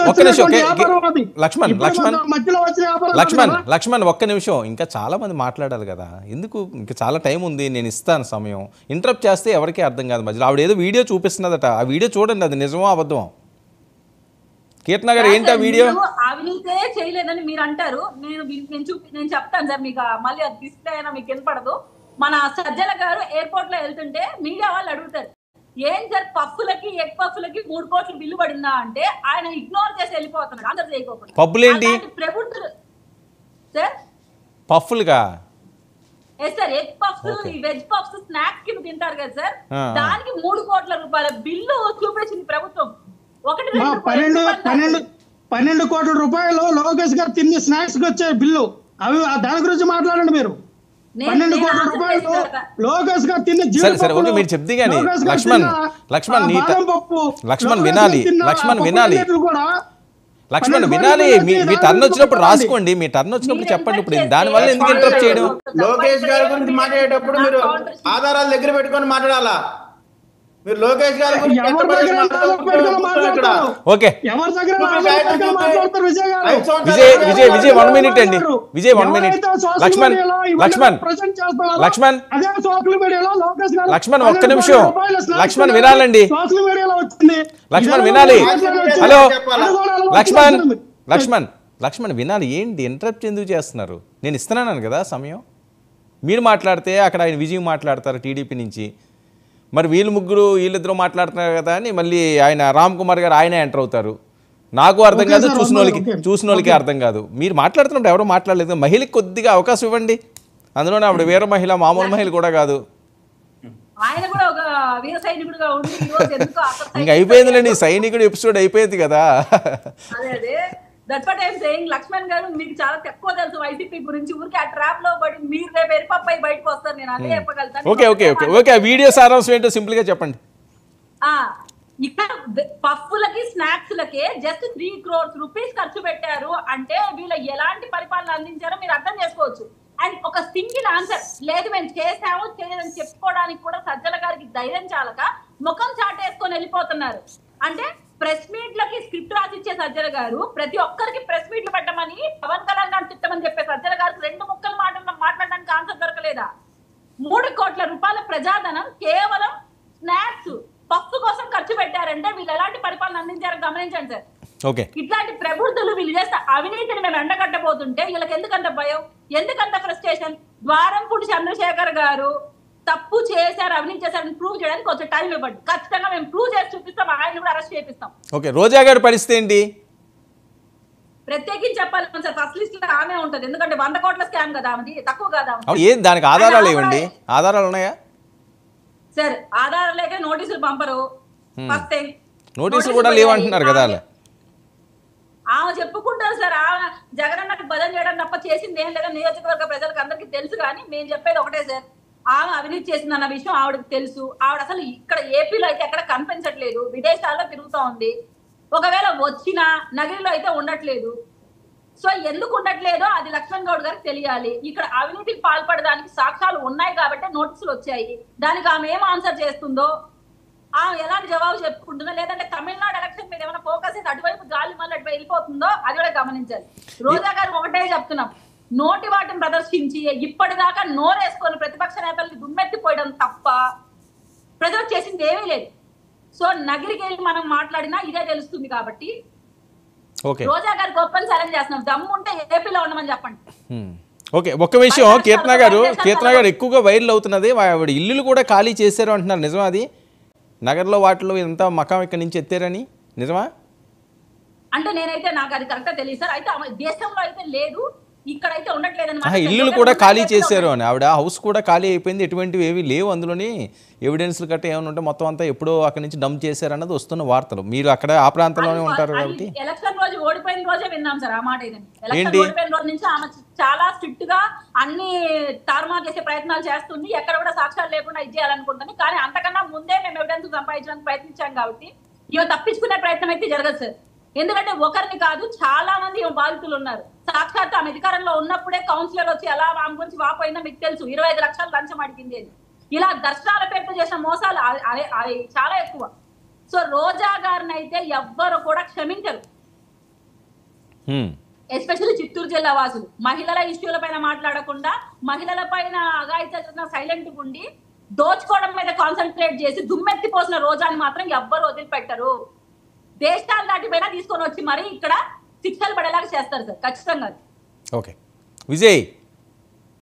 ఒక్క నిమిషం వచ్చినటువంటి కే- కే- వ్యాపారం అది. లక్ష్మణ్ ఇప్పుడు లక్ష్మణ్ మన మధ్యలో వచ్చిన వ్యాపారం లక్ష్మణ్ కాదు కదా. లక్ష్మణ్ ఒక్క నిమిషం ఇంకా చాలా మంది మాట్లాడాలి కదా ఎందుకు ఇంకా చాలా టైం ఉంది నేను ఇస్తాను సమయం ఇంటరప్ట్ చేస్తే ఎవరికీ అర్థం కాదు మధ్యలో ఆవిడ ఏదో వీడియో చూపిస్తున్నదట ఆ వీడియో చూడండి అది నిజమో అబద్ధమో కీర్తన గారు ఏంటి ఆ వీడియో మీరు అవినీతే చేయలేదని మీరు అంటారు నేను వి- నేను చూపి నేను చెప్తాను సార్ మీకు ఆ మళ్ళీ అది డిస్ప్లే అయినా మీకు వినపడదు మన సజ్జల గారు ఎయిర్పోర్ట్ లో వెళ్తుంటే మీడియా వాళ్ళు అడుగుతారు ఏం సార్ పఫ్ఫులకి ఎగ్ పఫ్ఫులకి మూడు కోట్లు బిల్లు పడిందా అంటే ఆయన ఇగ్నోర్ చేసి వెళ్ళిపోతున్నాడు ఆన్సర్ చేయకోకుండా పబ్బులేంటి? అలాంటి ప్రభుత్వం సార్ పఫ్ఫులుగా yes sir egg puffs Okay. ఈ వెజ్ పఫ్స్ స్నాక్స్ కింద తింటారు కదా సార్ ఆ. దానికి మూడు కోట్ల రూపాయల బిల్లు చూపించింది ప్రభుత్వం ఒకటి మా రెండు పన్నెండు రూపాయలు పన్నెండు పన్నెండు కోట్ల రూపాయలు లోకేష్ గారు తిని స్నాక్స్ కి వచ్చే బిల్లు అవి ఆ దాని గురించి మాట్లాడండి మీరు నేను- పన్నెండు నేను కోట్ల ఆన్సర్ రూపాయలు చేసిన తర్వాత. లోకేష్ గారు తిన్న సరే, సరే, ఓకే, మీరు చెప్తే గానీ, లక్ష్మణ్, లక్ష్మణ్, నీ త- లక్ష్మణ్ వినాలి, లక్ష్మణ్ వినాలి. కూడా లక్ష్మణ్ పన్నెండు వినాలి కోట్ల మీ మీ రూపాయలు టర్న్ వచ్చినప్పుడు చెప్పండి. రాసుకోండి మీ టర్న్ వచ్చినప్పుడు మీరు చెప్పండి ఇప్పుడు interrupt దానివల్ల చేస్తే ఎందుకు ఇంటరప్ట్ చేయడం లోకేష్ గారి గురించి మాట్లాడేటప్పుడు మీరు ఆధారాలు దగ్గర పెట్టుకొని మాట్లాడాలా మీరు లోకేష్ గారి గురించి ఎవరి ఎంత దగ్గర మాట్లాడుతున్నారు పెట్టుకొని ఇక్కడ మాట్లాడతారు? ఓకే ఎవరి దగ్గర ఇప్పుడు ఆధారాలు ఆయన పెట్టుకొని చెప్పే- మాట్లాడతారు విజయ్ గారు ఐదు సంవత్సరాలు విజయ్ ఆయన విజయ్ విజయ్ వన్ ఎవరైతే మినిట్ అండి విజయ్ వన్ మినిట్ ఎవరైతే సోషల్ లక్ష్మణ్ మీడియాలో ఇవన్నీ లక్ష్మణ్ present చేస్తున్నారో, లక్ష్మణ్ అదే సోషల్ మీడియాలో లోకేష్ గారు లక్ష్మణ్ ఒక్క పన్నెండు నిమిషం. కోట్ల రూపాయల స్నాక్స్ లక్ష్మణ్ తిన్నారు. వినాలండి. సోషల్ మీడియాలో వచ్చింది లక్ష్మణ్ ఇదే వినాలి. మాట్లాడి వచ్చింది. హలో. అది కూడా అలా లక్ష్మణ్ వచ్చింది. లక్ష్మణ్ లక్ష్మణ్ వినాలి ఏంటి ఇంటరప్ట్ ఎందుకు చేస్తున్నారు నేను ఇస్తున్నాను కదా సమయం మీరు మాట్లాడితే అక్కడ ఆయన విజయ్ మాట్లాడతారు టీడీపీ నుంచి మరి వీళ్ళు ముగ్గురు వీళ్ళిద్దరూ మాట్లాడుతున్నారు కదా అని మళ్ళీ ఆయన రామ్ కుమార్ గారు ఆయనే ఎంటర్ అవుతారు నాకు అర్థం ఓకే కాదు సార్, చూసిన ఓకే, వాళ్ళకి ఓకే. చూసిన వాళ్ళకి అర్థం కాదు మీరు మాట్లాడుతున్నప్పుడు ఎవరు మాట్లాడలేదు మహిళకి కొద్దిగా అవకాశం ఇవ్వండి అందులోనే ఆవిడ వేరే మహిళ మామూలు మహిళ కూడా కాదు ఆయన కూడా ఒక వీర సైనికుడిగా ఉండి ఈ రోజు ఎందుకో అక్కడ ఇంకా అయిపోయిందిలేండి సైనికుడు ఎపిసోడ్ అయిపోయింది కదా అదే అదే that what I'm saying Lakshman గారు మీకు చాలా తక్కువ తెలుసు వైసీపీ గురించి ఊరికి ఆ ట్రాప్ లో పడి మీరు రేపు ఎరిపప్పు అయి బయటకు వస్తారు నేను అదే చెప్పగలుగుతాను ఓకే ఓకే ఓకే ఓకే ఆ వీడియో సారాంశం ఏంటో సింపుల్గా చెప్పండి ఆ, ఇక్కడ పఫ్ఫులకి స్నాక్స్ లకి జస్ట్ త్రీ క్రోర్స్ రూపీస్ ఖర్చు పెట్టారు అంటే వీళ్ళు ఎలాంటి పరిపాలన అందించారో మీరు అర్థం చేసుకోవచ్చు అండ్ ఒక సింగిల్ ఆన్సర్ లేదు మేము చేసాము చేయలేదని చెప్పుకోవడానికి కూడా సజ్జల గారికి ధైర్యం చాలక ముఖం చాటేసుకొని వెళ్ళిపోతున్నారు అంటే ప్రెస్ మీట్ లకి స్క్రిప్ట్ రాసిచ్చే సజ్జల గారు ప్రతి ఒక్కరికి ప్రెస్ మీట్లు పెట్టమని పవన్ కళ్యాణ్ గారు తిట్టమని చెప్పే సజ్జల గారికి రెండు ముక్కలు మాట మాట్లాడడానికి ఆన్సర్ దొరకలేదా మూడు కోట్ల రూపాయల ప్రజాధనం కేవలం స్నాక్స్ పప్పు కోసం ఖర్చు పెట్టారంటే వీళ్ళు ఎలాంటి పరిపాలన అందించారో గమనించండి సార్ ఓకే ఇట్లాంటి ప్రభుత్వాలు వీళ్ళు చేస్తే అవినీతిని మేము ఎండగట్టబోతుంటే వీళ్ళకి ఎందుకంత భయం ఎందుకంత ఫ్రస్ట్రేషన్ ద్వారంపూడి చంద్రశేఖర్ గారు తప్పు చేశారు అవినీతి చేశారని ప్రూవ్ చేయడానికి కొంచెం టైం ఇవ్వండి ఖచ్చితంగా మేము ప్రూవ్ చేసి చూపిస్తాం ఆయన కూడా అరెస్ట్ చేపిస్తాం ఓకే రోజా గారి పరిస్థితి ఏంటి ప్రత్యేకించి చెప్పాలి సార్ ఫస్ట్ లిస్ట్ లో ఆమె ఉంటది ఎందుకంటే వంద కోట్ల స్కామ్ కదా ఆమెది తక్కువ కదా ఆమెది. అవును, ఏ దానికి ఆధారాలు ఇవ్వండి ఆధారాలు ఉన్నాయా సార్ ఆధారం లేక నోటీసులు పంపరు ఫస్ట్ థింగ్ నోటీసులు కూడా లేవంటున్నారు కదా అలా ఆమె చెప్పుకుంటారు సార్ ఆమె జగనన్నకి భజన చేయడం తప్ప చేసింది ఏం లేదా నియోజకవర్గ ప్రజలకు అందరికీ తెలుసు కానీ మేము చెప్పేది ఒకటే సార్ ఆమె అవినీతి చేసింది అన్న విషయం ఆవిడకి తెలుసు ఆవిడ అసలు ఇక్కడ ఏపీలో అయితే ఎక్కడ కనిపించట్లేదు విదేశాల్లో తిరుగుతూ ఉంది ఒకవేళ వచ్చినా నగరిలో అయితే ఉండట్లేదు సో ఎందుకు ఉండట్లేదో అది లక్ష్మణ్ గౌడ్ గారికి తెలియాలి ఇక్కడ అవినీతికి పాల్పడడానికి సాక్ష్యాలు ఉన్నాయి కాబట్టి నోటీసులు వచ్చాయి దానికి ఆమె ఏం ఆన్సర్ చేస్తుందో ఆమె ఎలాంటి జవాబు చెప్పుకుంటుందో లేదంటే తమిళనాడు ఎలక్షన్ మీద ఏమైనా ఫోకస్ చేసి అటువైపు గాలి మళ్ళీ అటువైపు వెళ్ళిపోతుందో అది కూడా గమనించాలి రోజా గారు ఒకటే చెప్తున్నాం నోటి వాటిని ప్రదర్శించి ఇప్పటిదాకా నోరేసుకొని ప్రతిపక్ష నేతల్ని దుమ్మెత్తిపోయడం తప్ప ప్రజలకు చేసింది ఏమీ లేదు సో నగిరికి వెళ్ళి మనం మాట్లాడినా ఇదే తెలుస్తుంది కాబట్టి ఓకే రోజా గారు గొప్పని ఛాలెంజ్ చేస్తున్నాం దమ్ము ఉంటే ఏపీలో ఉండమని చెప్పండి హ్మ్. ఓకే ఒక్క విషయం కీర్తన గారు కీర్తన గారు ఎక్కువగా వైరల్ అవుతున్నది ఆవిడ ఇల్లులు కూడా ఖాళీ చేశారు అంటున్నారు నిజమా అది నగర్లో వాటిలో ఇంత మకాం ఇక్కడి నుంచి ఎత్తారని నిజమా అంటే నేనైతే నాకు అది కరెక్ట్ తెలియదు సార్ అయితే ఆమె దేశంలో అయితే లేదు ఇక్కడైతే ఉండట్లేదని ఆహా, మాత్రం ఇల్లులు తెలుసు. కూడా ఖాళీ ఉన్నట్లయితే చేశారు అని ఆవిడ హౌస్ కూడా ఖాళీ అయిపోయింది ఎటువంటివి ఏవి లేవు అందులోని ఎవిడెన్స్లు గట్రా ఏమైనా ఉంటే మొత్తం అంతా ఎప్పుడో అక్కడి నుంచి డంప్ చేశారన్నది వస్తున్న వార్తలు మీరు అక్కడ ఆ ప్రాంతంలోనే ఉంటారు అది కాబట్టి ఎలక్షన్ రోజు ఓడిపోయిన రోజే విన్నాం సార్ ఆ మాట ఇదని ఎలక్షన్ ఏంటి? ఓడిపోయిన రోజు నుంచి ఆమె చాలా స్ట్రిక్ట్ గా అన్ని తారుమారు చేసే ప్రయత్నాలు చేస్తుంది ఎక్కడ కూడా సాక్ష్యాలు లేకుండా ఇది చేయాలనుకుంటుంది కానీ అంతకన్నా ముందే మేము ఎవిడెన్స్ సంపాదించడానికి ప్రయత్నించాం కాబట్టి ఇవి తప్పించుకునే ప్రయత్నం అయితే జరగదు సార్ ఎందుకంటే ఒకరిని కాదు చాలా మంది ఈమె బాధితులు ఉన్నారు సాక్షాత్ ఆమె అధికారంలో ఉన్నప్పుడే కౌన్సిలర్ వచ్చి ఎలా ఆమె గురించి వాపోయిందో మీకు తెలుసు ఇరవై ఐదు లక్షలు లంచం అడిగింది అని ఇలా దర్శనాల పేరుతో చేసిన మోసాలు అ- అ- అవి చాలా ఎక్కువ సో రోజా గారిని అయితే ఎవ్వరు కూడా క్షమించరు హ్మ్. ఎస్పెషల్లీ చిత్తూరు జిల్లా వాసులు మహిళల ఇష్యూల పైన మాట్లాడకుండా మహిళల పైన అగాయిత సైలెంట్ ఉండి దోచుకోవడం మీద కాన్సన్ట్రేట్ చేసి దుమ్మెత్తి పోసిన రోజాని మాత్రం ఎవ్వరు వదిలిపెట్టరు దేశాలు దాటిపోయినా తీసుకొని వచ్చి మరి ఇక్కడ శిక్షలు పడేలాగా చేస్తారు సార్ ఖచ్చితంగా ఓకే విజయ్